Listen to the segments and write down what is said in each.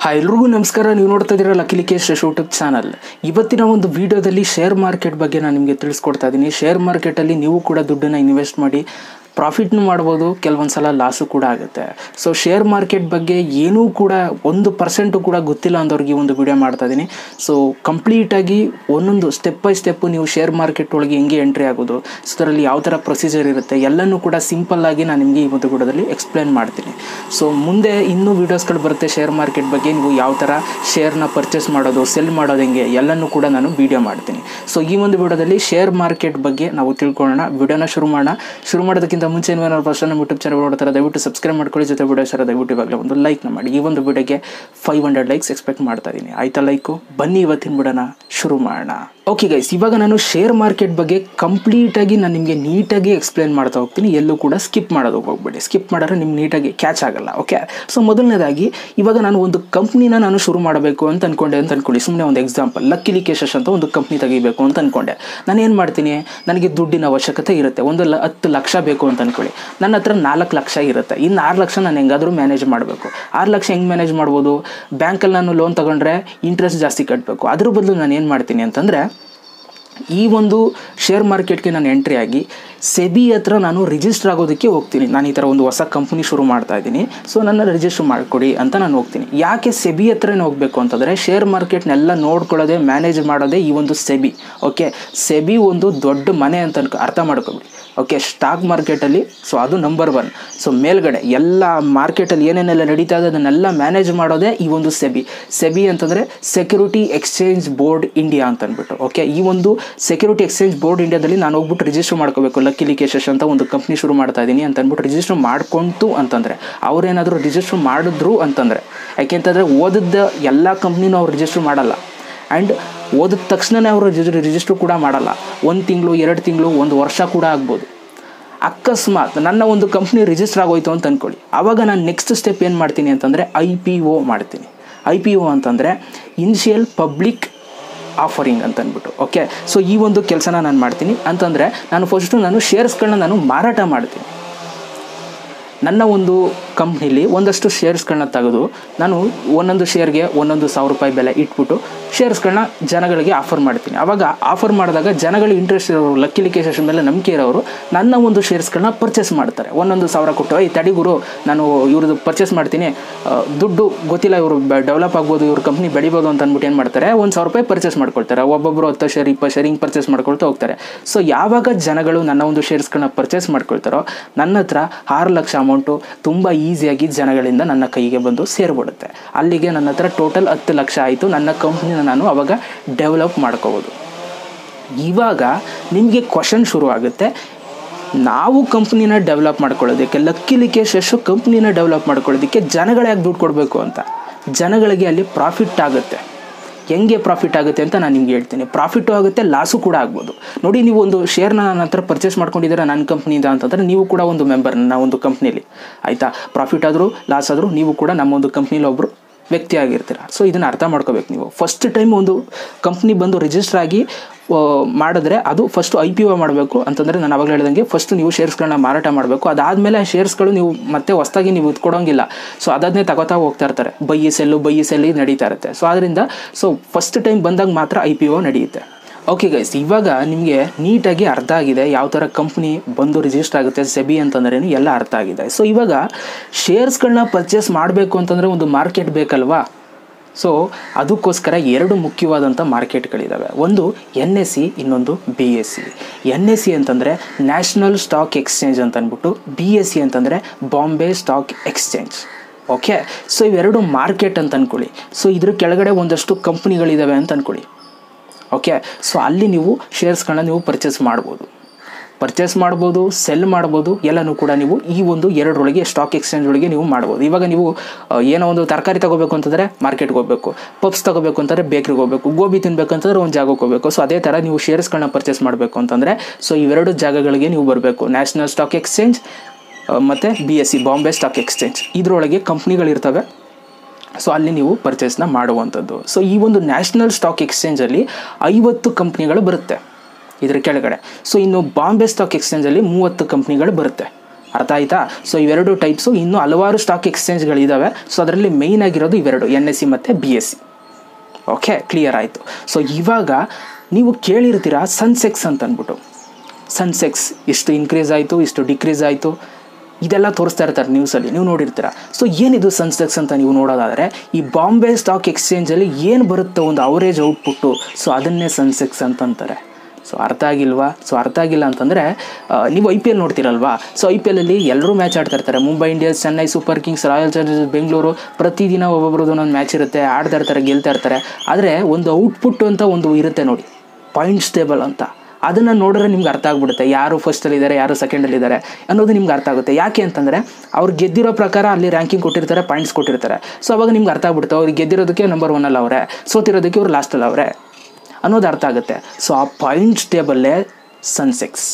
hi ಎಲ್ರಿಗೂ ನಮಸ್ಕಾರ ನೀವು ನೋಡ್ತಾ ಇದ್ದೀರಾ ಲಕ್ಕಿ ಲಿಕೇಶ್ ಯೂಟ್ಯೂಬ್ ಚಾನಲ್ ಇವತ್ತಿನ ಒಂದು ವಿಡಿಯೋದಲ್ಲಿ ಶೇರ್ ಮಾರ್ಕೆಟ್ ಬಗ್ಗೆ ನಾನು ನಿಮಗೆ ತಿಳಿಸ್ಕೊಡ್ತಾ ಇದ್ದೀನಿ ಶೇರ್ ಮಾರ್ಕೆಟಲ್ಲಿ ನೀವು ಕೂಡ ದುಡ್ಡನ್ನು ಇನ್ವೆಸ್ಟ್ ಮಾಡಿ ಪ್ರಾಫಿಟ್ನು ಮಾಡ್ಬೋದು ಕೆಲವೊಂದು ಸಲ ಲಾಸು ಕೂಡ ಆಗುತ್ತೆ ಸೊ ಶೇರ್ ಮಾರ್ಕೆಟ್ ಬಗ್ಗೆ ಏನೂ ಕೂಡ ಒಂದು ಪರ್ಸೆಂಟು ಕೂಡ ಗೊತ್ತಿಲ್ಲ ಅಂದವ್ರಿಗೆ ಈ ಒಂದು ವಿಡಿಯೋ ಮಾಡ್ತಾ ಇದ್ದೀನಿ ಸೊ ಕಂಪ್ಲೀಟಾಗಿ ಒಂದೊಂದು ಸ್ಟೆಪ್ ಬೈ ಸ್ಟೆಪ್ಪು ನೀವು ಶೇರ್ ಮಾರ್ಕೆಟ್ ಒಳಗೆ ಹೆಂಗೆ ಎಂಟ್ರಿ ಆಗೋದು ಸೊ ಅದರಲ್ಲಿ ಯಾವ ಥರ ಪ್ರೊಸೀಜರ್ ಇರುತ್ತೆ ಎಲ್ಲನೂ ಕೂಡ ಸಿಂಪಲ್ಲಾಗಿ ನಾನು ನಿಮಗೆ ಈ ಒಂದು ವಿಡಿಯೋದಲ್ಲಿ ಎಕ್ಸ್ಪ್ಲೇನ್ ಮಾಡ್ತೀನಿ ಸೊ ಮುಂದೆ ಇನ್ನೂ ವೀಡಿಯೋಸ್ಗಳು ಬರುತ್ತೆ ಶೇರ್ ಮಾರ್ಕೆಟ್ ಬಗ್ಗೆ ನೀವು ಯಾವ ಥರ ಶೇರ್ನ ಪರ್ಚೇಸ್ ಮಾಡೋದು ಸೆಲ್ ಮಾಡೋದು ಹೆಂಗೆ ಎಲ್ಲನೂ ಕೂಡ ನಾನು ವಿಡಿಯೋ ಮಾಡ್ತೀನಿ ಸೊ ಈ ಒಂದು ವಿಡಿಯೋದಲ್ಲಿ ಶೇರ್ ಮಾರ್ಕೆಟ್ ಬಗ್ಗೆ ನಾವು ತಿಳ್ಕೊಳ್ಳೋಣ ವಿಡಿಯೋನ ಶುರು ಮಾಡೋಣ ಶುರು ಮಾಡೋದಕ್ಕಿಂತ ಮುಂಚೆ ಏನಾದ್ರು ಫಸ್ಟ್ ನಮ್ಮ ಯೂಟ್ಯೂಬ್ ಚಾನಲ್ ನೋಡ್ತಾರೆ ದಯವಿಟ್ಟು ಸಬ್ಸ್ಕ್ರೈಬ್ ಮಾಡ್ಕೊಳ್ಳಿ ಜೊತೆ ವಿಡಿಯೋ ಸರ್ ದಯವಿಟ್ಟು ಇವಾಗಲೇ ಒಂದು ಲೈಕ್ನ ಮಾಡಿ ಈ ಒಂದು ವಿಡಿಯೋಗೆ ಫೈವ್ ಹಂಡ್ರೆಡ್ ಲೈಕ್ಸ್ ಎಕ್ಸ್ಪೆಕ್ಟ್ ಮಾಡ್ತಾ ಇದ್ದೀನಿ ಆಯ್ತಾ ಲೈಕು ಬನ್ನಿ ಇವತ್ತಿನ ವಿಡಿಯೋನ ಶುರು ಮಾಡೋಣ ಓಕೆ ಗೈಸ್ ಇವಾಗ ನಾನು ಶೇರ್ ಮಾರ್ಕೆಟ್ ಬಗ್ಗೆ ಕಂಪ್ಲೀಟಾಗಿ ನಾನು ನಿಮಗೆ ನೀಟಾಗಿ ಎಕ್ಸ್ಪ್ಲೇನ್ ಮಾಡ್ತಾ ಹೋಗ್ತೀನಿ ಎಲ್ಲೂ ಕೂಡ ಸ್ಕಿಪ್ ಮಾಡೋದಕ್ಕೆ ಹೋಗ್ಬೇಡಿ ಸ್ಕಿಪ್ ಮಾಡಿದ್ರೆ ನಿಮ್ಗೆ ನೀಟಾಗಿ ಕ್ಯಾಚ್ ಆಗಲ್ಲ ಓಕೆ ಸೊ ಮೊದಲನೇದಾಗಿ ಇವಾಗ ನಾನು ಒಂದು ಕಂಪ್ನಿನ ನಾನು ಶುರು ಮಾಡಬೇಕು ಅಂತ ಅನ್ಕೊಂಡೆ ಅಂತ ಅನ್ಕೊಳ್ಳಿ ಸುಮ್ಮನೆ ಒಂದು ಎಕ್ಸಾಂಪಲ್ ಲಕ್ಕಿ ಲಿಕೇಶಸ್ ಅಂತ ಒಂದು ಕಂಪ್ನಿ ತೆಗಿಬೇಕು ಅಂತ ಅನ್ಕೊಂಡೆ ನಾನು ಏನು ಮಾಡ್ತೀನಿ ನನಗೆ ದುಡ್ಡಿನ ಅವಶ್ಯಕತೆ ಇರುತ್ತೆ ಒಂದು ಲ ಹತ್ತು ಲಕ್ಷ ಬೇಕು ಅಂತ ಅನ್ಕೊಳ್ಳಿ ನನ್ನ ಹತ್ರ ನಾಲ್ಕು ಲಕ್ಷ ಇರುತ್ತೆ ಇನ್ನು ಆರು ಲಕ್ಷ ನಾನು ಹೆಂಗಾದರೂ ಮ್ಯಾನೇಜ್ ಮಾಡಬೇಕು ಆರು ಲಕ್ಷ ಹೆಂಗೆ ಮ್ಯಾನೇಜ್ ಮಾಡ್ಬೋದು ಬ್ಯಾಂಕಲ್ಲಿ ನಾನು ಲೋನ್ ತೊಗೊಂಡ್ರೆ ಇಂಟ್ರೆಸ್ಟ್ ಜಾಸ್ತಿ ಕಟ್ಟಬೇಕು ಅದ್ರ ಬದಲು ನಾನು ಏನು ಮಾಡ್ತೀನಿ ಅಂತಂದರೆ ಈ ಒಂದು ಶೇರ್ ಮಾರ್ಕೆಟ್ಗೆ ನಾನು ಎಂಟ್ರಿ ಆಗಿ ಸೆಬಿ ಹತ್ರ ನಾನು ರಿಜಿಸ್ಟರ್ ಆಗೋದಕ್ಕೆ ಹೋಗ್ತೀನಿ ನಾನು ಈ ಥರ ಒಂದು ಹೊಸ ಕಂಪ್ನಿ ಶುರು ಮಾಡ್ತಾ ಇದ್ದೀನಿ ಸೊ ನನ್ನ ರಿಜಿಸ್ಟರ್ ಮಾಡಿಕೊಡಿ ಅಂತ ನಾನು ಹೋಗ್ತೀನಿ ಯಾಕೆ ಸೆಬಿ ಹತ್ರನೇ ಹೋಗಬೇಕು ಅಂತಂದರೆ ಶೇರ್ ಮಾರ್ಕೆಟ್ನೆಲ್ಲ ನೋಡ್ಕೊಳ್ಳೋದೇ ಮ್ಯಾನೇಜ್ ಮಾಡೋದೇ ಈ ಒಂದು ಸೆಬಿ ಓಕೆ ಸೆಬಿ ಒಂದು ದೊಡ್ಡ ಮನೆ ಅಂತ ಅನ್ಕೊ ಅರ್ಥ ಮಾಡ್ಕೊಬಿಡಿ ಓಕೆ ಸ್ಟಾಕ್ ಮಾರ್ಕೆಟಲ್ಲಿ ಸೊ ಅದು ನಂಬರ್ ಒನ್ ಸೊ ಮೇಲ್ಗಡೆ ಎಲ್ಲ ಮಾರ್ಕೆಟಲ್ಲಿ ಏನೇನೆಲ್ಲ ನಡೀತಾ ಇದೆ ಅದನ್ನೆಲ್ಲ ಮ್ಯಾನೇಜ್ ಮಾಡೋದೇ ಈ ಒಂದು ಸೆಬಿ ಸೆಬಿ ಅಂತಂದರೆ ಸೆಕ್ಯೂರಿಟಿ ಎಕ್ಸ್ಚೇಂಜ್ ಬೋರ್ಡ್ ಇಂಡಿಯಾ ಅಂತ ಅಂದ್ಬಿಟ್ಟು ಓಕೆ ಈ ಒಂದು ಸೆಕ್ಯೂರಿಟಿ ಎಕ್ಸ್ಚೇಂಜ್ ಬೋರ್ಡ್ ಇಂಡಿಯಾದಲ್ಲಿ ನಾನು ಹೋಗ್ಬಿಟ್ಟು ರಿಜಿಸ್ಟರ್ ಮಾಡ್ಕೋಬೇಕು ಲಕ್ಕಿ ಲಿಕೇಶಸ್ ಅಂತ ಒಂದು ಕಂಪ್ನಿ ಶುರು ಮಾಡ್ತಾ ಇದ್ದೀನಿ ಅಂತ ಅಂದ್ಬಿಟ್ಟು ರಿಜಿಸ್ಟರ್ ಮಾಡ್ಕೊಂತು ಅಂತಂದರೆ ಅವ್ರೇನಾದರೂ ರಿಜಿಸ್ಟರ್ ಮಾಡಿದ್ರು ಅಂತಂದರೆ ಯಾಕೆಂತಂದರೆ ಓದಿದ್ದ ಎಲ್ಲ ಕಂಪ್ನಿನೂ ಅವ್ರು ರಿಜಿಸ್ಟರ್ ಮಾಡಲ್ಲ ಆ್ಯಂಡ್ ಓದಿದ ತಕ್ಷಣವೇ ಅವರು ರಿಜಿಸ್ಟರ್ ಕೂಡ ಮಾಡಲ್ಲ ಒಂದು ತಿಂಗಳು ಎರಡು ತಿಂಗಳು ಒಂದು ವರ್ಷ ಕೂಡ ಆಗ್ಬೋದು ಅಕಸ್ಮಾತ್ ನನ್ನ ಒಂದು ಕಂಪ್ನಿ ರಿಜಿಸ್ಟರ್ ಆಗೋಯ್ತು ಅಂತ ಅಂದ್ಕೊಳ್ಳಿ ಆವಾಗ ನಾನು ನೆಕ್ಸ್ಟ್ ಸ್ಟೆಪ್ ಏನು ಮಾಡ್ತೀನಿ ಅಂತಂದರೆ ಐ ಪಿ ಒ ಮಾಡ್ತೀನಿ ಐ ಪಿ ಒ ಅಂತಂದರೆ ಇನಿಷಿಯಲ್ ಪಬ್ಲಿಕ್ ಆಫರಿಂಗ್ ಅಂತ ಅಂದ್ಬಿಟ್ಟು ಓಕೆ ಸೊ ಈ ಒಂದು ಕೆಲಸನ ನಾನು ಮಾಡ್ತೀನಿ ಅಂತಂದರೆ ನಾನು ಫಸ್ಟು ನಾನು ಶೇರ್ಸ್ಗಳನ್ನ ನಾನು ಮಾರಾಟ ಮಾಡ್ತೀನಿ ನನ್ನ ಒಂದು ಕಂಪ್ನಿಲಿ ಒಂದಷ್ಟು ಶೇರ್ಸ್ಗಳನ್ನ ತೆಗೆದು ನಾನು ಒಂದೊಂದು ಶೇರ್ಗೆ ಒಂದೊಂದು ಸಾವಿರ ರೂಪಾಯಿ ಬೆಲೆ ಇಟ್ಬಿಟ್ಟು ಶೇರ್ಸ್ಗಳನ್ನ ಜನಗಳಿಗೆ ಆಫರ್ ಮಾಡ್ತೀನಿ ಆವಾಗ ಆಫರ್ ಮಾಡಿದಾಗ ಜನಗಳು ಇಂಟ್ರೆಸ್ಟ್ ಇರೋರು ಲಕ್ಕಿ ಲಿಕೇಶನ್ ಮೇಲೆ ನಂಬಿಕೆ ಇರೋರು ನನ್ನ ಒಂದು ಶೇರ್ಸ್ಗಳನ್ನ ಪರ್ಚೇಸ್ ಮಾಡ್ತಾರೆ ಒಂದೊಂದು ಸಾವಿರ ಕೊಟ್ಟು ಈ ತಡಿಗುರು ನಾನು ಇವ್ರದ್ದು ಪರ್ಚೇಸ್ ಮಾಡ್ತೀನಿ ದುಡ್ಡು ಗೊತ್ತಿಲ್ಲ ಇವರು ಡೆವಲಪ್ ಆಗ್ಬೋದು ಇವ್ರ ಕಂಪ್ನಿ ಬೆಳಿಬೋದು ಅಂತ ಅಂದ್ಬಿಟ್ಟು ಏನು ಮಾಡ್ತಾರೆ ಒಂದು ಸಾವಿರ ರೂಪಾಯಿ ಪರ್ಚೇಸ್ ಮಾಡ್ಕೊಳ್ತಾರೆ ಒಬ್ಬೊಬ್ಬರು ಹತ್ತು ಶೇರ್ ಇಪ್ಪತ್ತು ಶೇರ್ ಹಿಂಗೆ ಪರ್ಚೇಸ್ ಮಾಡ್ಕೊಳ್ತಾ ಹೋಗ್ತಾರೆ ಸೊ ಯಾವಾಗ ಜನಗಳು ನನ್ನ ಒಂದು ಶೇರ್ಸ್ಗಳನ್ನ ಪರ್ಚೇಸ್ ಮಾಡ್ಕೊಳ್ತಾರೋ ನನ್ನ ಹತ್ರ ಆರು ಲಕ್ಷ ಅಮೌಂಟು ತುಂಬ ಈಸಿಯಾಗಿ ಜನಗಳಿಂದ ನನ್ನ ಕೈಗೆ ಬಂದು ಸೇರಿಬಿಡುತ್ತೆ ಅಲ್ಲಿಗೆ ನನ್ನ ಹತ್ರ ಟೋಟಲ್ ಹತ್ತು ಲಕ್ಷ ಆಯಿತು ನನ್ನ ಕಂಪ್ನಿನ ನಾನು ಅವಾಗ ಡೆವಲಪ್ ಮಾಡ್ಕೋಬೋದು ಇವಾಗ ನಿಮಗೆ ಕ್ವಶನ್ ಶುರು ಆಗುತ್ತೆ ನಾವು ಕಂಪ್ನಿನ ಡೆವಲಪ್ ಮಾಡ್ಕೊಳ್ಳೋದಕ್ಕೆ ಲಕ್ಕಿ ಲಿಕೇಶ್ ಕಂಪ್ನಿನ ಡೆವಲಪ್ ಮಾಡ್ಕೊಳ್ಳೋದಕ್ಕೆ ಜನಗಳು ಯಾಕೆ ದುಡ್ಡು ಕೊಡಬೇಕು ಅಂತ ಜನಗಳಿಗೆ ಅಲ್ಲಿ ಪ್ರಾಫಿಟ್ ಆಗುತ್ತೆ ಹೆಂಗೆ ಪ್ರಾಫಿಟ್ ಆಗುತ್ತೆ ಅಂತ ನಾನು ನಿಮ್ಗೆ ಹೇಳ್ತೀನಿ ಪ್ರಾಫಿಟು ಆಗುತ್ತೆ ಲಾಸು ಕೂಡ ಆಗ್ಬೋದು ನೋಡಿ ನೀವು ಒಂದು ಶೇರ್ನ ನನ್ನ ಹತ್ರ ಪರ್ಚೇಸ್ ಮಾಡ್ಕೊಂಡಿದ್ದೀರಾ ನನ್ನ ಕಂಪ್ನಿಯಿಂದ ಅಂತಂದರೆ ನೀವು ಕೂಡ ಒಂದು ಮೆಂಬರ್ ನನ್ನ ಒಂದು ಕಂಪ್ನಿಲಿ ಆಯಿತಾ ಪ್ರಾಫಿಟ್ ಆದರೂ ಲಾಸ್ ಆದರೂ ನೀವು ಕೂಡ ನಮ್ಮ ಒಂದು ಕಂಪ್ನಿಲಿ ಒಬ್ಬರು ವ್ಯಕ್ತಿ ಆಗಿರ್ತೀರ ಸೊ ಇದನ್ನು ಅರ್ಥ ಮಾಡ್ಕೋಬೇಕು ನೀವು ಫಸ್ಟ್ ಟೈಮ್ ಒಂದು ಕಂಪ್ನಿ ಬಂದು ರಿಜಿಸ್ಟರ್ ಆಗಿ ಮಾಡಿದ್ರೆ ಅದು ಫಸ್ಟ್ ಐ ಪಿ ಒ ಮಾಡಬೇಕು ಅಂತಂದರೆ ನಾನು ಅವಾಗ ಹೇಳ್ದಂಗೆ ಫಸ್ಟ್ ನೀವು ಶೇರ್ಸ್ಗಳನ್ನ ಮಾರಾಟ ಮಾಡಬೇಕು ಅದಾದಮೇಲೆ ಆ ಶೇರ್ಸ್ಗಳು ನೀವು ಮತ್ತೆ ಹೊಸ್ದಾಗಿ ನೀವು ಇಟ್ಕೊಡೋಂಗಿಲ್ಲ ಸೊ ಅದಾದನ್ನೇ ತಗೋತಾ ಹೋಗ್ತಾ ಇರ್ತಾರೆ ಬೈಯಿ ಸೆಲ್ಲು ಬೈಯಿ ಸೆಲ್ಲಿ ನಡೀತಾ ಇರುತ್ತೆ ಸೊ ಅದರಿಂದ ಸೊ ಫಸ್ಟ್ ಟೈಮ್ ಬಂದಾಗ ಮಾತ್ರ ಐ ಪಿ ಒ ನಡೆಯುತ್ತೆ ಓಕೆ ಗೈಸ್ ಇವಾಗ ನಿಮಗೆ ನೀಟಾಗಿ ಅರ್ಥ ಆಗಿದೆ ಯಾವ ಥರ ಕಂಪ್ನಿ ಬಂದು ರಿಜಿಸ್ಟರ್ ಆಗುತ್ತೆ ಸೆಬಿ ಅಂತಂದ್ರೇನು ಎಲ್ಲ ಅರ್ಥ ಆಗಿದೆ ಸೊ ಇವಾಗ ಶೇರ್ಸ್ಗಳನ್ನ ಪರ್ಚೇಸ್ ಮಾಡಬೇಕು ಅಂತಂದರೆ ಒಂದು ಮಾರ್ಕೆಟ್ ಬೇಕಲ್ವಾ ಸೊ ಅದಕ್ಕೋಸ್ಕರ ಎರಡು ಮುಖ್ಯವಾದಂಥ ಮಾರ್ಕೆಟ್ಗಳಿದ್ದಾವೆ ಒಂದು ಎನ್ ಎಸ್ ಸಿ ಇನ್ನೊಂದು B S C N S C ಅಂತಂದರೆ ನ್ಯಾಷನಲ್ ಸ್ಟಾಕ್ ಎಕ್ಸ್ಚೇಂಜ್ ಅಂತ ಅಂದ್ಬಿಟ್ಟು ಬಿ ಎಸ್ ಸಿ ಅಂತಂದರೆ Bombay stock exchange okay so ಇವೆರಡು ಮಾರ್ಕೆಟ್ ಅಂತ ಅಂದ್ಕೊಳ್ಳಿ ಸೊ ಇದ್ರ ಕೆಳಗಡೆ ಒಂದಷ್ಟು ಕಂಪ್ನಿಗಳಿದ್ದಾವೆ ಅಂತ ಅಂದ್ಕೊಳ್ಳಿ ಓಕೆ ಸೊ ಅಲ್ಲಿ ನೀವು ಶೇರ್ಸ್ಗಳನ್ನ ನೀವು ಪರ್ಚೇಸ್ ಮಾಡ್ಬೋದು ಪರ್ಚೇಸ್ ಮಾಡ್ಬೋದು ಸೆಲ್ ಮಾಡ್ಬೋದು ಎಲ್ಲನೂ ಕೂಡ ನೀವು ಈ ಒಂದು ಎರಡರೊಳಗೆ ಸ್ಟಾಕ್ ಎಕ್ಸ್ಚೇಂಜ್ ಒಳಗೆ ನೀವು ಮಾಡ್ಬೋದು ಇವಾಗ ನೀವು ಏನೋ ಒಂದು ತರಕಾರಿ ತಗೋಬೇಕು ಅಂತಂದರೆ ಮಾರ್ಕೆಟ್ಗೆ ಹೋಗಬೇಕು ಪಪ್ಸ್ ತಗೋಬೇಕು ಅಂತಂದರೆ ಬೇಕ್ರಿಗೆ ಹೋಗಬೇಕು ಗೋಬಿ ತಿನ್ಬೇಕು ಅಂತಂದರೆ ಒಂದು ಜಾಗಕ್ಕೆ ಹೋಗಬೇಕು ಸೊ ಅದೇ ಥರ ನೀವು ಶೇರ್ಸ್ಗಳನ್ನ ಪರ್ಚೇಸ್ ಮಾಡಬೇಕು ಅಂತಂದರೆ ಸೊ ಇವೆರಡು ಜಾಗಗಳಿಗೆ ನೀವು ಬರಬೇಕು ನ್ಯಾಷನಲ್ ಸ್ಟಾಕ್ ಎಕ್ಸ್ಚೇಂಜ್ ಮತ್ತು B S C Bombay stock exchange ಇದರೊಳಗೆ ಕಂಪ್ನಿಗಳಿರ್ತವೆ ಸೊ ಅಲ್ಲಿ ನೀವು ಪರ್ಚೇಸ್ನ ಮಾಡುವಂಥದ್ದು ಸೊ ಈ ಒಂದು ನ್ಯಾಷನಲ್ ಸ್ಟಾಕ್ ಎಕ್ಸ್ಚೇಂಜಲ್ಲಿ ಐವತ್ತು ಕಂಪ್ನಿಗಳು ಬರುತ್ತೆ ಇದರ ಕೆಳಗಡೆ ಸೊ ಇನ್ನು ಬಾಂಬೆ ಸ್ಟಾಕ್ ಎಕ್ಸ್ಚೇಂಜಲ್ಲಿ ಮೂವತ್ತು ಕಂಪ್ನಿಗಳು ಬರುತ್ತೆ ಅರ್ಥ ಆಯ್ತಾ ಸೊ ಇವೆರಡು ಟೈಪ್ಸು ಇನ್ನೂ ಹಲವಾರು ಸ್ಟಾಕ್ ಎಕ್ಸ್ಚೇಂಜ್ಗಳಿದ್ದಾವೆ ಸೊ ಅದರಲ್ಲಿ ಮೇಯ್ನ್ ಆಗಿರೋದು ಇವೆರಡು ಎನ್ ಎಸ್ ಸಿ ಮತ್ತು B S C okay clear ಆಯಿತು ಸೊ ಇವಾಗ ನೀವು ಕೇಳಿರ್ತೀರ ಸನ್ಸೆಕ್ಸ್ ಅಂತ ಅಂದ್ಬಿಟ್ಟು ಸನ್ಸೆಕ್ಸ್ ಇಷ್ಟು ಇನ್ಕ್ರೀಸ್ ಆಯಿತು ಇಷ್ಟು ಡಿಕ್ರೀಸ್ ಆಯಿತು ಇದೆಲ್ಲ ತೋರಿಸ್ತಾ ಇರ್ತಾರೆ ನ್ಯೂಸಲ್ಲಿ ನೀವು ನೋಡಿರ್ತೀರ ಸೊ ಏನಿದು ಸನ್ಸೆಕ್ಸ್ ಅಂತ ನೀವು ನೋಡೋದಾದರೆ ಈ ಬಾಂಬೆ ಸ್ಟಾಕ್ ಎಕ್ಸ್ಚೇಂಜಲ್ಲಿ ಏನು ಬರುತ್ತೋ ಒಂದು ಅವರೇಜ್ ಔಟ್ಪುಟ್ಟು ಸೊ ಅದನ್ನೇ ಸನ್ಸೆಕ್ಸ್ ಅಂತಂತಾರೆ ಸೊ ಅರ್ಥ ಆಗಿಲ್ವಾ ಸೊ ಅರ್ಥ ಆಗಿಲ್ಲ ಅಂತಂದರೆ ನೀವು ಐ ಪಿ ಎಲ್ ನೋಡ್ತೀರಲ್ವಾ ಸೊ ಐ ಪಿ ಎಲ್ಲಲ್ಲಿ ಎಲ್ಲರೂ ಮ್ಯಾಚ್ ಆಡ್ತಾ ಇರ್ತಾರೆ Mumbai Indians Chennai super kings royal challengers Bengaluru ಪ್ರತಿದಿನ ಒಬ್ಬೊಬ್ರದ್ದು ಒಂದೊಂದು ಮ್ಯಾಚ್ ಇರುತ್ತೆ ಆಡ್ತಾ ಇರ್ತಾರೆ ಗೆಲ್ತಾ ಇರ್ತಾರೆ ಆದರೆ ಒಂದು ಔಟ್ಪುಟ್ ಅಂತ ಒಂದು ಇರುತ್ತೆ ನೋಡಿ ಪಾಯಿಂಟ್ಸ್ ಟೇಬಲ್ ಅಂತ ಅದನ್ನು ನೋಡಿದ್ರೆ ನಿಮ್ಗೆ ಅರ್ಥ ಆಗ್ಬಿಡುತ್ತೆ ಯಾರು ಫಸ್ಟಲ್ಲಿದ್ದಾರೆ ಯಾರು ಸೆಕೆಂಡಲ್ಲಿದ್ದಾರೆ ಅನ್ನೋದು ನಿಮ್ಗೆ ಅರ್ಥ ಆಗುತ್ತೆ ಯಾಕೆ ಅಂತಂದರೆ ಅವ್ರು ಗೆದ್ದಿರೋ ಪ್ರಕಾರ ಅಲ್ಲಿ ರ್ಯಾಂಕಿಂಗ್ ಕೊಟ್ಟಿರ್ತಾರೆ ಪಾಯಿಂಟ್ಸ್ ಕೊಟ್ಟಿರ್ತಾರೆ ಸೊ ಅವಾಗ ನಿಮ್ಗೆ ಅರ್ಥ ಆಗ್ಬಿಡುತ್ತೆ ಅವ್ರಿಗೆ ಗೆದ್ದಿರೋದಕ್ಕೆ ನಂಬರ್ ಒನ್ನಲ್ಲಿ ಅವರೇ ಸೋತಿರೋದಕ್ಕೆ ಇವ್ರು ಲಾಸ್ಟಲ್ಲಿ ಅವರೇ ಅನ್ನೋದು ಅರ್ಥ ಆಗುತ್ತೆ ಸೊ ಆ ಪಾಯಿಂಟ್ಸ್ ಟೇಬಲ್ಲೇ ಸನ್ಸೆಕ್ಸ್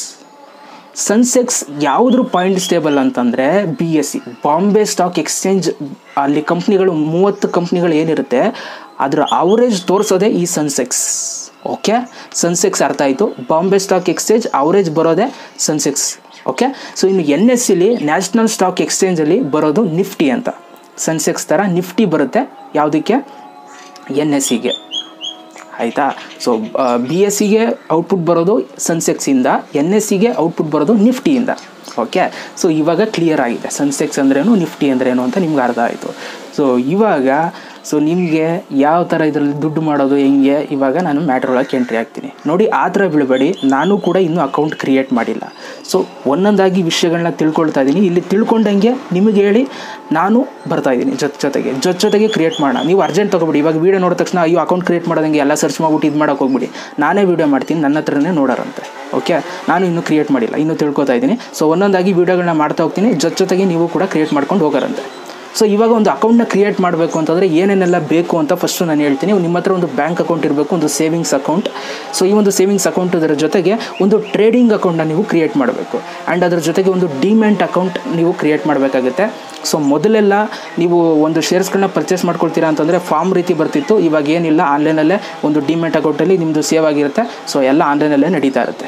ಸನ್ಸೆಕ್ಸ್ ಯಾವುದ್ರ ಪಾಯಿಂಟ್ಸ್ ಟೇಬಲ್ ಅಂತಂದರೆ B S C Bombay stock exchange ಅಲ್ಲಿ ಕಂಪ್ನಿಗಳು ಮೂವತ್ತು ಕಂಪ್ನಿಗಳು ಏನಿರುತ್ತೆ ಅದರ ಅವರೇಜ್ ತೋರಿಸೋದೇ ಈ ಸನ್ಸೆಕ್ಸ್ ಓಕೆ ಸನ್ಸೆಕ್ಸ್ ಅರ್ಥ ಆಯಿತು ಬಾಂಬೆ ಸ್ಟಾಕ್ ಎಕ್ಸ್ಚೇಂಜ್ ಅವರೇಜ್ ಬರೋದೇ ಸನ್ಸೆಕ್ಸ್ ಓಕೆ ಸೊ ಇನ್ನು ಎನ್ ಎಸ್ ಸಿಲಿ ನ್ಯಾಷನಲ್ ಸ್ಟಾಕ್ ಎಕ್ಸ್ಚೇಂಜಲ್ಲಿ ಬರೋದು ನಿಫ್ಟಿ ಅಂತ ಸನ್ಸೆಕ್ಸ್ ಥರ ನಿಫ್ಟಿ ಬರುತ್ತೆ ಯಾವುದಕ್ಕೆ ಎನ್ ಎಸ್ ಸಿಗೆ ಆಯಿತಾ ಸೊ ಬಿ ಎಸ್ ಸಿಗೆ ಔಟ್ಪುಟ್ ಬರೋದು ಸನ್ಸೆಕ್ಸಿಂದ ಎನ್ ಎಸ್ ಸಿಗೆ ಔಟ್ಪುಟ್ ಬರೋದು ನಿಫ್ಟಿಯಿಂದ ಓಕೆ ಸೊ ಇವಾಗ ಕ್ಲಿಯರ್ ಆಗಿದೆ ಸನ್ಸೆಕ್ಸ್ ಅಂದ್ರೇನು ನಿಫ್ಟಿ ಅಂದ್ರೇನು ಅಂತ ನಿಮ್ಗೆ ಅರ್ಥ ಆಯಿತು ಸೊ ಇವಾಗ ಸೊ ನಿಮಗೆ ಯಾವ ಥರ ಇದರಲ್ಲಿ ದುಡ್ಡು ಮಾಡೋದು ಹೆಂಗೆ ಇವಾಗ ನಾನು ಮ್ಯಾಟ್ರ್ ಒಳಗೆ ಎಂಟ್ರಿ ಆಗ್ತೀನಿ ನೋಡಿ ಆ ಥರ ಬೀಳಬೇಡಿ ನಾನು ಕೂಡ ಇನ್ನೂ ಅಕೌಂಟ್ ಕ್ರಿಯೇಟ್ ಮಾಡಿಲ್ಲ ಸೊ ಒಂದೊಂದಾಗಿ ವಿಷಯಗಳನ್ನ ತಿಳ್ಕೊಳ್ತಾ ಇದ್ದೀನಿ ಇಲ್ಲಿ ತಿಳ್ಕೊಂಡಂಗೆ ನಿಮಗೆ ಹೇಳಿ ನಾನು ಬರ್ತಾ ಇದ್ದೀನಿ ಜೊತೆ ಜೊತೆಗೆ ಜೊತೆ ಜೊತೆಗೆ ಕ್ರಿಯೇಟ್ ಮಾಡೋಣ ನೀವು ಅರ್ಜೆಂಟ್ ತೊಗೊಬಿಡಿ ಇವಾಗ ವೀಡಿಯೋ ನೋಡಿದ ತಕ್ಷಣ ಅಯ್ಯೋ ಅಕೌಂಟ್ ಕ್ರಿಯೇಟ್ ಮಾಡೋದಂಗೆ ಎಲ್ಲ ಸರ್ಚ್ ಮಾಡ್ಬಿಟ್ಟು ಇದು ಮಾಡೋಕೆ ಹೋಗ್ಬಿಡಿ ನಾನೇ ವೀಡಿಯೋ ಮಾಡ್ತೀನಿ ನನ್ನ ಹತ್ರನೇ ನೋಡೋರಂತೆ ಓಕೆ ನಾನು ಇನ್ನೂ ಕ್ರಿಯೇಟ್ ಮಾಡಿಲ್ಲ ಇನ್ನೂ ತಿಳ್ಕೊತಾ ಇದ್ದೀನಿ ಸೊ ಒಂದೊಂದಾಗಿ ವೀಡಿಯೋಗಳನ್ನ ಮಾಡ್ತಾ ಹೋಗ್ತೀನಿ ಜೊತೆ ಜೊತೆಗೆ ನೀವು ಕೂಡ ಕ್ರಿಯೇಟ್ ಮಾಡ್ಕೊಂಡು ಹೋಗೋರಂತೆ ಸೊ ಇವಾಗ ಒಂದು ಅಕೌಂಟ್ನ ಕ್ರಿಯೇಟ್ ಮಾಡಬೇಕು ಅಂತಂದರೆ ಏನೇನೆಲ್ಲ ಬೇಕು ಅಂತ ಫಸ್ಟು ನಾನು ಹೇಳ್ತೀನಿ ನಿಮ್ಮ ಹತ್ರ ಒಂದು ಬ್ಯಾಂಕ್ ಅಕೌಂಟ್ ಇರಬೇಕು ಒಂದು ಸೇವಿಂಗ್ಸ್ ಅಕೌಂಟ್ ಸೊ ಈ ಒಂದು ಸೇವಿಂಗ್ಸ್ ಅಕೌಂಟ್ ಇದರ ಜೊತೆಗೆ ಒಂದು ಟ್ರೇಡಿಂಗ್ ಅಕೌಂಟ್ನ ನೀವು ಕ್ರಿಯೇಟ್ ಮಾಡಬೇಕು ಆ್ಯಂಡ್ ಅದರ ಜೊತೆಗೆ ಒಂದು ಡಿಮೆಂಟ್ ಅಕೌಂಟ್ ನೀವು ಕ್ರಿಯೇಟ್ ಮಾಡಬೇಕಾಗುತ್ತೆ ಸೊ ಮೊದಲೆಲ್ಲ ನೀವು ಒಂದು ಶೇರ್ಸ್ಗಳನ್ನ ಪರ್ಚೇಸ್ ಮಾಡ್ಕೊಳ್ತೀರಾ ಅಂತಂದರೆ ಫಾರ್ಮ್ ರೀತಿ ಬರ್ತಿತ್ತು ಇವಾಗ ಏನಿಲ್ಲ ಆನ್ಲೈನಲ್ಲೇ ಒಂದು ಡಿಮೆಂಟ್ ಅಕೌಂಟಲ್ಲಿ ನಿಮ್ಮದು ಸೇವ್ ಆಗಿರುತ್ತೆ ಸೊ ಎಲ್ಲ ಆನ್ಲೈನಲ್ಲೇ ನಡೀತಾ ಇರುತ್ತೆ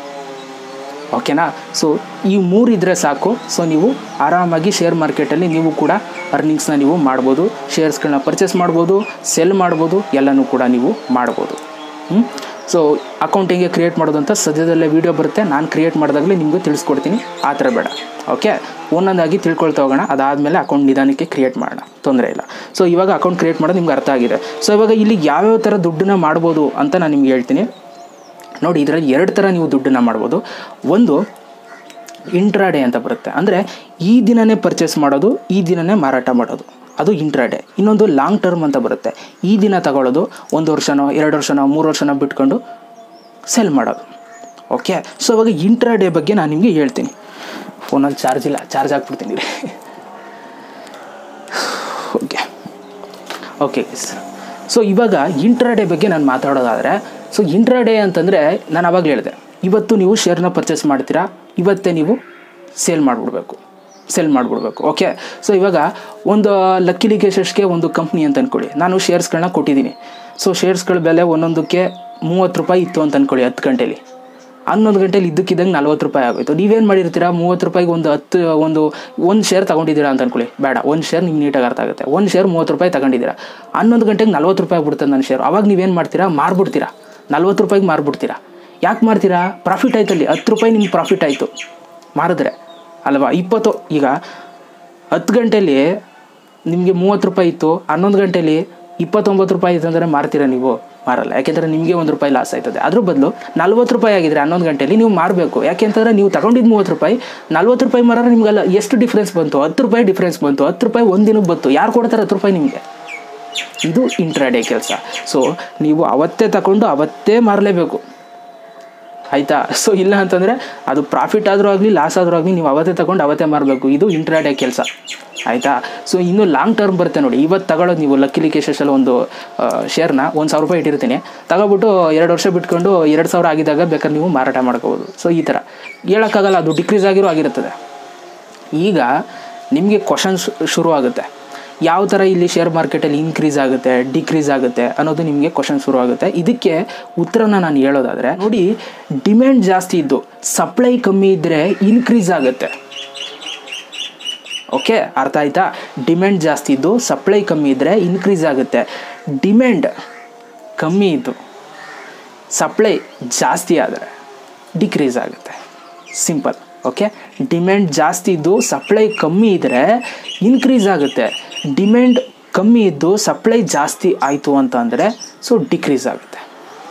ಓಕೆನಾ ಸೊ ಈ ಮೂರು ಇದ್ದರೆ ಸಾಕು ಸೊ ನೀವು ಆರಾಮಾಗಿ ಶೇರ್ ಮಾರ್ಕೆಟಲ್ಲಿ ನೀವು ಕೂಡ ಅರ್ನಿಂಗ್ಸ್ನ ನೀವು ಮಾಡ್ಬೋದು ಶೇರ್ಸ್ಗಳನ್ನ ಪರ್ಚೇಸ್ ಮಾಡ್ಬೋದು ಸೆಲ್ ಮಾಡ್ಬೋದು ಎಲ್ಲನೂ ಕೂಡ ನೀವು ಮಾಡ್ಬೋದು ಸೊ ಅಕೌಂಟ್ ಹೆಂಗೆ ಕ್ರಿಯೇಟ್ ಮಾಡೋದು ಅಂತ ಸದ್ಯದಲ್ಲೇ ವೀಡಿಯೋ ಬರುತ್ತೆ ನಾನು ಕ್ರಿಯೇಟ್ ಮಾಡಿದಾಗಲೇ ನಿಮಗೂ ತಿಳಿಸ್ಕೊಡ್ತೀನಿ ಆ ಥರ ಬೇಡ ಓಕೆ ಒಂದೊಂದಾಗಿ ತಿಳ್ಕೊಳ್ತಾ ಹೋಗೋಣ ಅದಾದಮೇಲೆ ಅಕೌಂಟ್ ನಿಧಾನಕ್ಕೆ ಕ್ರಿಯೇಟ್ ಮಾಡೋಣ ತೊಂದರೆ ಇಲ್ಲ ಸೊ ಇವಾಗ ಅಕೌಂಟ್ ಕ್ರಿಯೇಟ್ ಮಾಡೋದು ನಿಮ್ಗೆ ಅರ್ಥ ಆಗಿದೆ ಸೊ ಇವಾಗ ಇಲ್ಲಿ ಯಾವ್ಯಾವ ಥರ ದುಡ್ಡನ್ನ ಮಾಡ್ಬೋದು ಅಂತ ನಾನು ನಿಮ್ಗೆ ಹೇಳ್ತೀನಿ ನೋಡಿ ಇದರಲ್ಲಿ ಎರಡು ಥರ ನೀವು ದುಡ್ಡನ್ನು ಮಾಡ್ಬೋದು ಒಂದು ಇಂಟ್ರಾಡೇ ಅಂತ ಬರುತ್ತೆ ಅಂದರೆ ಈ ದಿನನೇ ಪರ್ಚೇಸ್ ಮಾಡೋದು ಈ ದಿನನೇ ಮಾರಾಟ ಮಾಡೋದು ಅದು ಇಂಟ್ರಾಡೇ ಇನ್ನೊಂದು ಲಾಂಗ್ ಟರ್ಮ್ ಅಂತ ಬರುತ್ತೆ ಈ ದಿನ ತಗೊಳ್ಳೋದು ಒಂದು ವರ್ಷನೋ ಎರಡು ವರ್ಷನೋ ಮೂರು ವರ್ಷನೋ ಬಿಟ್ಕೊಂಡು ಸೆಲ್ ಮಾಡೋದು ಓಕೆ ಸೊ ಇವಾಗ ಇಂಟ್ರಾಡೇ ಬಗ್ಗೆ ನಾನು ನಿಮಗೆ ಹೇಳ್ತೀನಿ ಫೋನಲ್ಲಿ ಚಾರ್ಜ್ ಇಲ್ಲ ಚಾರ್ಜ್ ಹಾಕ್ಬಿಡ್ತೀನಿ ರೀ ಓಕೆ ಓಕೆ ಸರ್ ಸೊ ಇವಾಗ ಇಂಟ್ರಾಡೇ ಬಗ್ಗೆ ನಾನು ಮಾತಾಡೋದಾದರೆ ಸೊ ಇಂಟ್ರಾಡೇ ಅಂತಂದರೆ ನಾನು ಅವಾಗ ಹೇಳಿದೆ ಇವತ್ತು ನೀವು ಶೇರ್ನ ಪರ್ಚೇಸ್ ಮಾಡ್ತೀರಾ ಇವತ್ತೇ ನೀವು ಸೇಲ್ ಮಾಡಿಬಿಡ್ಬೇಕು ಸೆಲ್ ಮಾಡಿಬಿಡ್ಬೇಕು ಓಕೆ ಸೊ ಇವಾಗ ಒಂದು ಲಕ್ಕಿಲಿ ಕೇಶಸ್ಗೆ ಒಂದು ಕಂಪ್ನಿ ಅಂತ ಅಂದ್ಕೊಳ್ಳಿ ನಾನು ಶೇರ್ಸ್ಗಳನ್ನ ಕೊಟ್ಟಿದ್ದೀನಿ ಸೊ ಶೇರ್ಸ್ಗಳ ಬೆಲೆ ಒಂದೊಂದಕ್ಕೆ ಮೂವತ್ತು ರೂಪಾಯಿ ಇತ್ತು ಅಂತ ಅಂದ್ಕೊಳ್ಳಿ ಹತ್ತು ಗಂಟೇಲಿ ಹನ್ನೊಂದು ಗಂಟೆಲಿ ಇದ್ದಕ್ಕಿದ್ದಂಗೆ ನಲ್ವತ್ತು ರೂಪಾಯಿ ಆಗೋಯ್ತು ನೀವೇನು ಮಾಡಿರ್ತೀರಾ ಮೂವತ್ತು ರೂಪಾಯಿಗೆ ಒಂದು ಹತ್ತು ಒಂದು ಒಂದು ಶೇರ್ ತೊಗೊಂಡಿದ್ದೀರಾ ಅಂತ ಅಂದ್ಕೊಳ್ಳಿ ಬೇಡ ಒಂದು ಶೇರ್ ನಿಮ್ಗೆ ನೀಟಾಗಿ ಅರ್ಥ ಆಗುತ್ತೆ ಒಂದು ಶೇರ್ ಮೂವತ್ತು ರೂಪಾಯಿ ತಗೊಂಡಿದ್ದೀರಾ ಹನ್ನೊಂದು ಗಂಟೆಗೆ ನಲ್ವತ್ತು ರೂಪಾಯಿ ಆಗ್ಬಿಡ್ತದೆ ನನ್ನ ಶೇರ್ ಅವಾಗ ನೀವೇನು ಮಾಡ್ತೀರಾ ಮಾರ್ಬಿಡ್ತೀರಾ ನಲ್ವತ್ತು ರೂಪಾಯಿಗೆ ಮಾರ್ಬಿಡ್ತೀರಾ ಯಾಕೆ ಮಾರ್ತೀರಾ ಪ್ರಾಫಿಟ್ ಆಯ್ತಲ್ಲಿ ಹತ್ತು ರೂಪಾಯಿ ನಿಮ್ಗೆ ಪ್ರಾಫಿಟ್ ಆಯಿತು ಮಾರಿದ್ರೆ ಅಲ್ವಾ ಇಪ್ಪತ್ತು ಈಗ ಹತ್ತು ಗಂಟೆಲಿ ನಿಮಗೆ ಮೂವತ್ತು ರೂಪಾಯಿ ಇತ್ತು ಹನ್ನೊಂದು ಗಂಟೆಲಿ ಇಪ್ಪತ್ತೊಂಬತ್ತು ರೂಪಾಯಿ ಇತ್ತು ಅಂದರೆ ಮಾರ್ತೀರಾ ನೀವು ಮಾರಲ್ಲ ಯಾಕೆಂದರೆ ನಿಮಗೆ ಒಂದು ರೂಪಾಯಿ ಲಾಸ್ ಆಯ್ತದೆ ಅದ್ರ ಬದಲು ನಲ್ವತ್ತು ರೂಪಾಯಿ ಆಗಿದ್ರೆ ಹನ್ನೊಂದು ಗಂಟೆಲಿ ನೀವು ಮಾರಬೇಕು ಯಾಕೆಂತಂದರೆ ನೀವು ತಗೊಂಡಿದ್ದು ಮೂವತ್ತು ರೂಪಾಯಿ ನಲ್ವತ್ತು ರೂಪಾಯಿ ಮಾರಾದ್ರೆ ನಿಮಗೆಲ್ಲ ಎಷ್ಟು ಡಿಫ್ರೆನ್ಸ್ ಬಂತು ಹತ್ತು ರೂಪಾಯಿ ಡಿಫ್ರೆನ್ಸ್ ಬಂತು ಹತ್ತು ರೂಪಾಯಿ ಒಂದು ದಿನಕ್ಕೆ ಬಂತು ಯಾರು ಕೊಡ್ತಾರೆ ಹತ್ತು ರೂಪಾಯಿ ನಿಮಗೆ ಇದು ಇಂಟ್ರಾಡೇ ಕೆಲಸ ಸೊ ನೀವು ಅವತ್ತೇ ತಗೊಂಡು ಅವತ್ತೇ ಮಾರಲೇಬೇಕು ಆಯಿತಾ ಸೊ ಇಲ್ಲ ಅಂತಂದರೆ ಅದು ಪ್ರಾಫಿಟ್ ಆದರೂ ಆಗಲಿ ಲಾಸ್ ಆದರೂ ಆಗಲಿ ನೀವು ಅವತ್ತೇ ತಗೊಂಡು ಅವತ್ತೇ ಮಾರಬೇಕು ಇದು ಇಂಟ್ರಾಡೇ ಕೆಲಸ ಆಯಿತಾ ಸೊ ಇನ್ನು ಲಾಂಗ್ ಟರ್ಮ್ ಬರುತ್ತೆ ನೋಡಿ ಇವತ್ತು ತಗೊಳ್ಳೋದು ನೀವು ಲಕ್ಕಿಲಿ ಕೇಶಸಲ್ಲಿ ಒಂದು ಶೇರ್ನ ಒಂದು ಸಾವಿರ ರೂಪಾಯಿ ಇಟ್ಟಿರ್ತೀನಿ ತಗೊಬಿಟ್ಟು ಎರಡು ವರ್ಷ ಬಿಟ್ಕೊಂಡು ಎರಡು ಸಾವಿರ ಆಗಿದ್ದಾಗ ಬೇಕಾದ್ರೆ ನೀವು ಮಾರಾಟ ಮಾಡ್ಕೋಬೋದು ಸೊ ಈ ಥರ ಹೇಳೋಕ್ಕಾಗಲ್ಲ ಅದು ಡಿಕ್ರೀಸ್ ಆಗಿರೋ ಆಗಿರುತ್ತದೆ ಈಗ ನಿಮಗೆ ಕ್ವಶನ್ಸ್ ಶುರು ಆಗುತ್ತೆ ಯಾವ ಥರ ಇಲ್ಲಿ ಶೇರ್ ಮಾರ್ಕೆಟಲ್ಲಿ ಇನ್ಕ್ರೀಸ್ ಆಗುತ್ತೆ ಡಿಕ್ರೀಸ್ ಆಗುತ್ತೆ ಅನ್ನೋದು ನಿಮಗೆ ಕ್ವಶನ್ ಶುರು ಆಗುತ್ತೆ ಇದಕ್ಕೆ ಉತ್ತರನ ನಾನು ಹೇಳೋದಾದರೆ ನೋಡಿ ಡಿಮ್ಯಾಂಡ್ ಜಾಸ್ತಿ ಇದ್ದು ಸಪ್ಲೈ ಕಮ್ಮಿ ಇದ್ದರೆ ಇನ್ಕ್ರೀಸ್ ಆಗುತ್ತೆ ಓಕೆ ಅರ್ಥ ಆಯ್ತಾ ಡಿಮ್ಯಾಂಡ್ ಜಾಸ್ತಿ ಇದ್ದು ಸಪ್ಲೈ ಕಮ್ಮಿ ಇದ್ದರೆ ಇನ್ಕ್ರೀಸ್ ಆಗುತ್ತೆ ಡಿಮ್ಯಾಂಡ್ ಕಮ್ಮಿ ಇದ್ದು ಸಪ್ಲೈ ಜಾಸ್ತಿ ಆದರೆ ಡಿಕ್ರೀಸ್ ಆಗುತ್ತೆ ಸಿಂಪಲ್ ಓಕೆ ಡಿಮ್ಯಾಂಡ್ ಜಾಸ್ತಿ ಇದ್ದು ಸಪ್ಲೈ ಕಮ್ಮಿ ಇದ್ದರೆ ಇನ್ಕ್ರೀಸ್ ಆಗುತ್ತೆ ಡಿಮ್ಯಾಂಡ್ ಕಮ್ಮಿ ಇದ್ದು ಸಪ್ಲೈ ಜಾಸ್ತಿ ಆಯಿತು ಅಂತ ಅಂದರೆ ಸೊ ಡಿಕ್ರೀಸ್ ಆಗುತ್ತೆ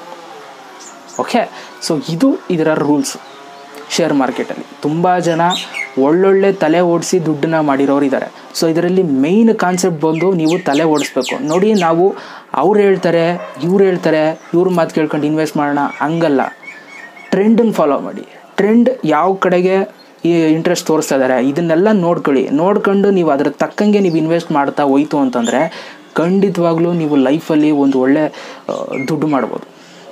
ಓಕೆ ಸೊ ಇದು ಇದರ ರೂಲ್ಸ್ ಶೇರ್ ಮಾರ್ಕೆಟಲ್ಲಿ ತುಂಬ ಜನ ಒಳ್ಳೊಳ್ಳೆ ತಲೆ ಓಡಿಸಿ ದುಡ್ಡನ್ನ ಮಾಡಿರೋರು ಇದ್ದಾರೆ ಸೊ ಇದರಲ್ಲಿ ಮೇಯ್ನ್ ಕಾನ್ಸೆಪ್ಟ್ ಬಂದು ನೀವು ತಲೆ ಓಡಿಸ್ಬೇಕು ನೋಡಿ ನಾವು ಅವ್ರು ಹೇಳ್ತಾರೆ ಇವ್ರು ಹೇಳ್ತಾರೆ ಇವ್ರ ಮಾತು ಕೇಳ್ಕೊಂಡು ಇನ್ವೆಸ್ಟ್ ಮಾಡೋಣ ಹಂಗಲ್ಲ ಟ್ರೆಂಡನ್ನು ಫಾಲೋ ಮಾಡಿ ಟ್ರೆಂಡ್ ಯಾವ ಕಡೆಗೆ ಈ ಇಂಟ್ರೆಸ್ಟ್ ತೋರಿಸ್ತಾ ಇದ್ದಾರೆ ಇದನ್ನೆಲ್ಲ ನೋಡ್ಕೊಳ್ಳಿ ನೋಡ್ಕೊಂಡು ನೀವು ಅದ್ರ ತಕ್ಕಂಗೆ ನೀವು ಇನ್ವೆಸ್ಟ್ ಮಾಡ್ತಾ ಹೋಯ್ತು ಅಂತಂದರೆ ಖಂಡಿತವಾಗ್ಲೂ ನೀವು ಲೈಫಲ್ಲಿ ಒಂದು ಒಳ್ಳೆ ಆ, ದುಡ್ಡು ಮಾಡ್ಬೋದು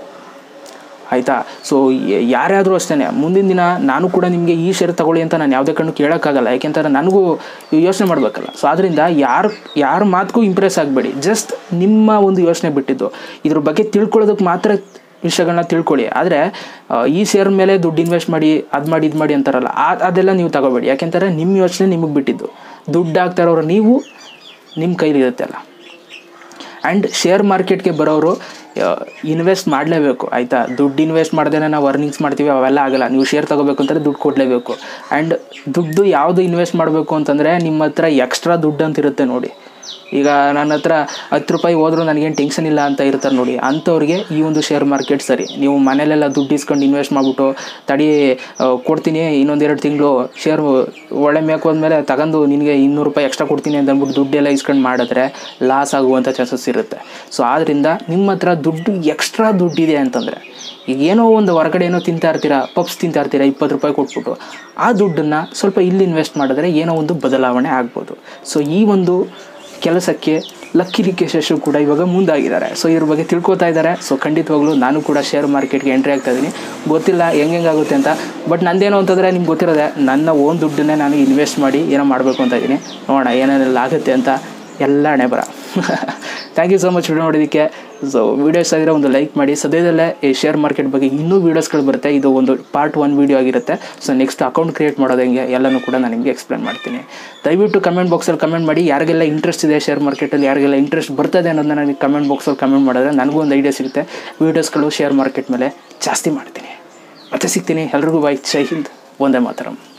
ಆಯಿತಾ ಸೊ ಯಾರ್ಯಾದರೂ ಅಷ್ಟೇ ಮುಂದಿನ ದಿನ ನಾನು ಕೂಡ ನಿಮಗೆ ಈ ಶೇರ್ ತಗೊಳ್ಳಿ ಅಂತ ನಾನು ಯಾವುದೇ ಕಣ್ಣು ಕೇಳೋಕ್ಕಾಗಲ್ಲ ಯಾಕೆಂತಾರೆ ನನಗೂ ಯೋಚನೆ ಮಾಡಬೇಕಲ್ಲ ಸೊ ಆದ್ದರಿಂದ ಯಾರು ಯಾರ ಮಾತಿಗೂ ಇಂಪ್ರೆಸ್ ಆಗಬೇಡಿ ಜಸ್ಟ್ ನಿಮ್ಮ ಒಂದು ಯೋಚನೆ ಬಿಟ್ಟಿದ್ದು ಇದ್ರ ಬಗ್ಗೆ ತಿಳ್ಕೊಳ್ಳೋದಕ್ಕೆ ಮಾತ್ರ ವಿಷಯಗಳನ್ನ ತಿಳ್ಕೊಳ್ಳಿ ಆದರೆ ಈ ಶೇರ್ ಮೇಲೆ ದುಡ್ಡು ಇನ್ವೆಸ್ಟ್ ಮಾಡಿ ಅದು ಮಾಡಿ ಇದು ಮಾಡಿ ಅಂತಾರಲ್ಲ ಆ ಅದೆಲ್ಲ ನೀವು ತಗೋಬೇಡಿ ಯಾಕೆಂತಾರೆ ನಿಮ್ಮ ಯೋಚನೆ ನಿಮಗೆ ಬಿಟ್ಟಿದ್ದು ದುಡ್ಡು ಆಗ್ತಾ ಇರೋರು ನೀವು ನಿಮ್ಮ ಕೈಲಿರುತ್ತೆ ಅಲ್ಲ ಆ್ಯಂಡ್ ಶೇರ್ ಮಾರ್ಕೆಟ್ಗೆ ಬರೋರು ಇನ್ವೆಸ್ಟ್ ಮಾಡಲೇಬೇಕು ಆಯಿತಾ ದುಡ್ಡು ಇನ್ವೆಸ್ಟ್ ಮಾಡ್ದೇ ನಾವು ಅರ್ನಿಂಗ್ಸ್ ಮಾಡ್ತೀವಿ ಅವೆಲ್ಲ ಆಗಲ್ಲ ನೀವು ಶೇರ್ ತೊಗೋಬೇಕು ಅಂತಂದರೆ ದುಡ್ಡು ಕೊಡಲೇಬೇಕು ಆ್ಯಂಡ್ ದುಡ್ಡು ಯಾವುದು ಇನ್ವೆಸ್ಟ್ ಮಾಡಬೇಕು ಅಂತಂದರೆ ನಿಮ್ಮ ಹತ್ರ ಎಕ್ಸ್ಟ್ರಾ ದುಡ್ಡು ಅಂತ ಇರುತ್ತೆ ನೋಡಿ ಈಗ ನನ್ನ ಹತ್ರ ಹತ್ತು ರೂಪಾಯಿ ಹೋದ್ರೂ ನನಗೇನು ಟೆನ್ಷನ್ ಇಲ್ಲ ಅಂತ ಇರ್ತಾರೆ ನೋಡಿ ಅಂಥವ್ರಿಗೆ ಈ ಒಂದು ಶೇರ್ ಮಾರ್ಕೆಟ್ ಸರಿ ನೀವು ಮನೇಲೆಲ್ಲ ದುಡ್ಡು ಇಸ್ಕೊಂಡು ಇನ್ವೆಸ್ಟ್ ಮಾಡಿಬಿಟ್ಟು ತಡಿ ಆ, ಕೊಡ್ತೀನಿ ಇನ್ನೊಂದೆರಡು ತಿಂಗಳು ಶೇರ್ ಒಳ್ಳೆ ಮೇಕ್ ಹೋದ್ಮೇಲೆ ತಗೊಂಡು ನಿನಗೆ ಇನ್ನೂರು ರೂಪಾಯಿ ಎಕ್ಸ್ಟ್ರಾ ಕೊಡ್ತೀನಿ ಅಂತ ಅಂದ್ಬಿಟ್ಟು ದುಡ್ಡೆಲ್ಲ ಇಸ್ಕೊಂಡು ಮಾಡಿದ್ರೆ ಲಾಸ್ ಆಗುವಂಥ ಚಾನ್ಸಸ್ ಇರುತ್ತೆ ಸೊ ಆದ್ದರಿಂದ ನಿಮ್ಮ ಹತ್ರ ದುಡ್ಡು ಎಕ್ಸ್ಟ್ರಾ ದುಡ್ಡಿದೆ ಅಂತಂದರೆ ಈಗ ಏನೋ ಒಂದು ಹೊರಗಡೆ ಏನೋ ತಿಂತಾ ಇರ್ತೀರಾ ಪಪ್ಸ್ ತಿಂತಾ ಇರ್ತೀರಾ ಇಪ್ಪತ್ತು ರೂಪಾಯಿ ಕೊಟ್ಬಿಟ್ಟು ಆ ದುಡ್ಡನ್ನು ಸ್ವಲ್ಪ ಇಲ್ಲಿ ಇನ್ವೆಸ್ಟ್ ಮಾಡಿದ್ರೆ ಏನೋ ಒಂದು ಬದಲಾವಣೆ ಆಗ್ಬೋದು ಸೊ ಈ ಒಂದು ಕೆಲಸಕ್ಕೆ ಲಕ್ಕಿ ರಿಕೇಶು ಕೂಡ ಇವಾಗ ಮುಂದಾಗಿದ್ದಾರೆ ಸೊ ಇದ್ರ ಬಗ್ಗೆ ತಿಳ್ಕೊತಾ ಇದ್ದಾರೆ ಸೊ ಖಂಡಿತವಾಗ್ಲೂ ನಾನು ಕೂಡ ಶೇರ್ ಮಾರ್ಕೆಟ್ಗೆ ಎಂಟ್ರಿ ಆಗ್ತಾ ಇದ್ದೀನಿ ಗೊತ್ತಿಲ್ಲ ಹೆಂಗಾಗುತ್ತೆ ಅಂತ ಬಟ್ ನಂದೇನು ಅಂತಂದರೆ ನಿಮ್ಗೆ ಗೊತ್ತಿರೋದೆ ನನ್ನ ಓನ್ ದುಡ್ಡನ್ನೇ ನಾನು ಇನ್ವೆಸ್ಟ್ ಮಾಡಿ ಏನೋ ಮಾಡಬೇಕು ಅಂತ ಇದ್ದೀನಿ ನೋಡೋಣ ಏನೇನೆಲ್ಲ ಆಗುತ್ತೆ ಅಂತ ಎಲ್ಲ ಹಣೆ ಬರ thank you so much video ನೋಡೋದಕ್ಕೆ ಸೊ ವೀಡಿಯೋಸ್ ಆಗಿರೋ ಒಂದು ಲೈಕ್ ಮಾಡಿ ಸದ್ಯದಲ್ಲೇ ಈ ಶೇರ್ ಮಾರ್ಕೆಟ್ ಬಗ್ಗೆ ಇನ್ನೂ ವೀಡಿಯೋಸ್ಗಳು ಬರುತ್ತೆ ಇದು ಒಂದು ಪಾರ್ಟ್ ಒನ್ ವೀಡಿಯೋ ಆಗಿರುತ್ತೆ ಸೊ ನೆಕ್ಸ್ಟ್ ಅಕೌಂಟ್ ಕ್ರಿಯೇಟ್ ಮಾಡೋದು ಹೆಂಗೆ ಎಲ್ಲನೂ ಕೂಡ ನಾನು ನಿಮಗೆ ಎಕ್ಸ್ಪ್ಲೇನ್ ಮಾಡ್ತೀನಿ ದಯವಿಟ್ಟು ಕಮೆಂಟ್ ಬಾಕ್ಸಲ್ಲಿ ಕಮೆಂಟ್ ಮಾಡಿ ಯಾರಿಗೆಲ್ಲ ಇಂಟ್ರೆಸ್ಟ್ ಇದೆ ಶೇರ್ ಮಾರ್ಕೆಟಲ್ಲಿ ಯಾರಿಗೆಲ್ಲ ಇಂಟ್ರೆಸ್ಟ್ ಬರ್ತದೆ ಅನ್ನೋದನ್ನ ನನಗೆ ಕಮೆಂಟ್ ಬಾಕ್ಸಲ್ಲಿ ಕಮೆಂಟ್ ಮಾಡಿದ್ರೆ ನನಗೂ ಒಂದು ಐಡಿಯಾ ಸಿಗುತ್ತೆ ವೀಡಿಯೋಸ್ಗಳು ಶೇರ್ ಮಾರ್ಕೆಟ್ ಮೇಲೆ ಜಾಸ್ತಿ ಮಾಡ್ತೀನಿ ಮತ್ತೆ ಸಿಗ್ತೀನಿ ಎಲ್ರಿಗೂ ಬೈ ಜೈ ಹಿಂದ್ ಒಂದೇ ಮಾತರಂ